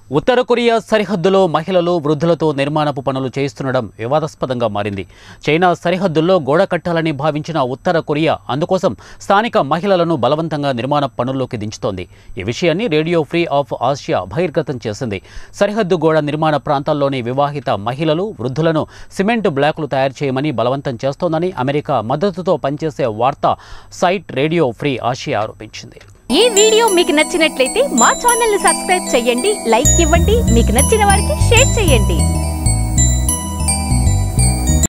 ఉత్తర Korea సరిహద్దులో మహిళలు వృద్ధులతో నిర్మాణపు పనులు చేస్తుండడం వివాదాస్పదంగా మారింది చైనా సరిహద్దుల్లో గోడ కట్టాలని భావించిన ఉత్తర కొరియా అందుకోసం స్థానిక మహిళలను బలవంతంగా నిర్మాణ పనుల్లోకి దించుతోంది ఈ విషయాన్ని రేడియో ఫ్రీ ఆఫ్ ఆసియా బహిర్గతం చేసింది సరిహద్దు గోడ నిర్మాణ ప్రాంతాల్లోని వివాహిత మహిళలు వృద్ధులను సిమెంట్ బ్లాకులు తయారు చేయమని బలవంతం చేస్తోందని అమెరికా మద్దతుతో పనిచేసే వార్తా సైట్ రేడియో ఫ్రీ ఆసియా ఆరోపించింది ఈ వీడియో మీకు నచ్చినట్లయితే మా ఛానల్ ని సబ్స్క్రైబ్ చేయండి లైక్ ఇవ్వండి మీకు నచ్చిన వారికి షేర్ చేయండి